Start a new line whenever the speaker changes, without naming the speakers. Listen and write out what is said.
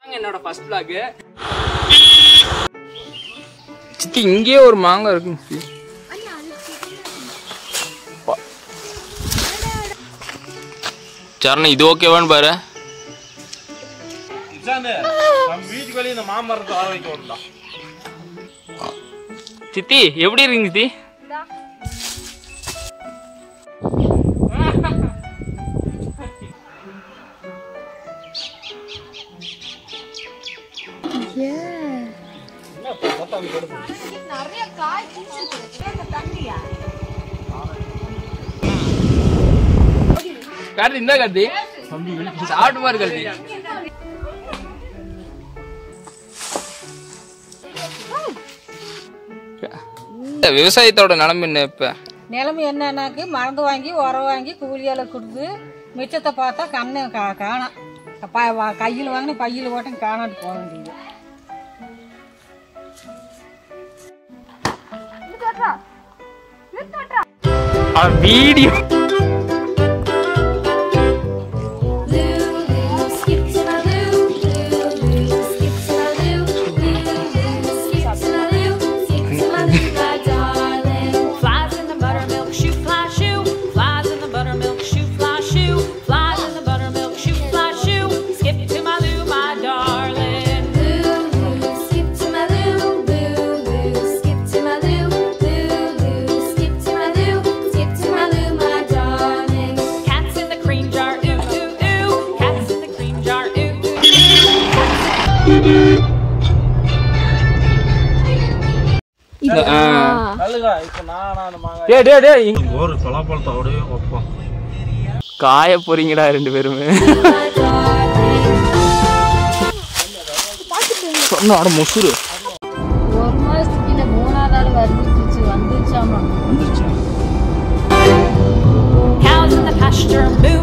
என்னோட first vlog சித்தி இங்கேயே ஒரு மாங்காய் இருக்குங்க சித்தி பா- சரண் இது ஓகேவான்னு பாரு
நம்ம வீட்டுக்கு வெளியே இந்த மாமரத்தை வர வைக்க விடலாம்
சித்தி எப்படி இருக்குங்க சித்தி
நிறைய காய் பூச்சிருக்கு அந்த தண்ணியா
கார்த்தி இந்த கார்த்தி சாப்பிட்டு பாரு கார்த்தி இந்த விவசாயத்தோட நிலைமை என்ன இப்ப
நிலைமை என்னன்னாக்கு மருந்து வாங்கி உரம் வாங்கி கூலியால கொடுத்து மிச்சத்தை பார்த்தா கண்ணு கா காணாம் ப- வ- கையில் வாங்கின பையில் போட்டு காணாட்டு போக வேண்டியது
video
Lulu, skip to my Lou, Lulu, skip to my Lou, Lulu, skip to my Lou, skip to my Lou, my darling.
Flies in the buttermilk shoe fly shoe. Flies in the buttermilk shoe fly shoe. Flies in the buttermilk shoe fly shoe. Skip to my loo, my darling.
Lulu, skip to my Lou, Lulu, skip to my Lou, Lulu, skip to my Lou, skip to my Lou, my darling.
Cats in the cream jar, ooh ooh ooh. Cats in the cream jar, ooh ooh ooh.
நல்லுங்க இப்ப நான் நான் மாங்காய்
டே டே டே
ஒரு பலாப்பழத்தை அப்படியே வைப்போம்
காய போறீங்கடா ரெண்டு பேருமே
My darling.
சொன்ன அட முசுறு
ஒரு மாதத்துக்கு இல்லை மூணாவது ஆள் வந்துச்சு வந்துச்சாமா
Cows in the pasture, moo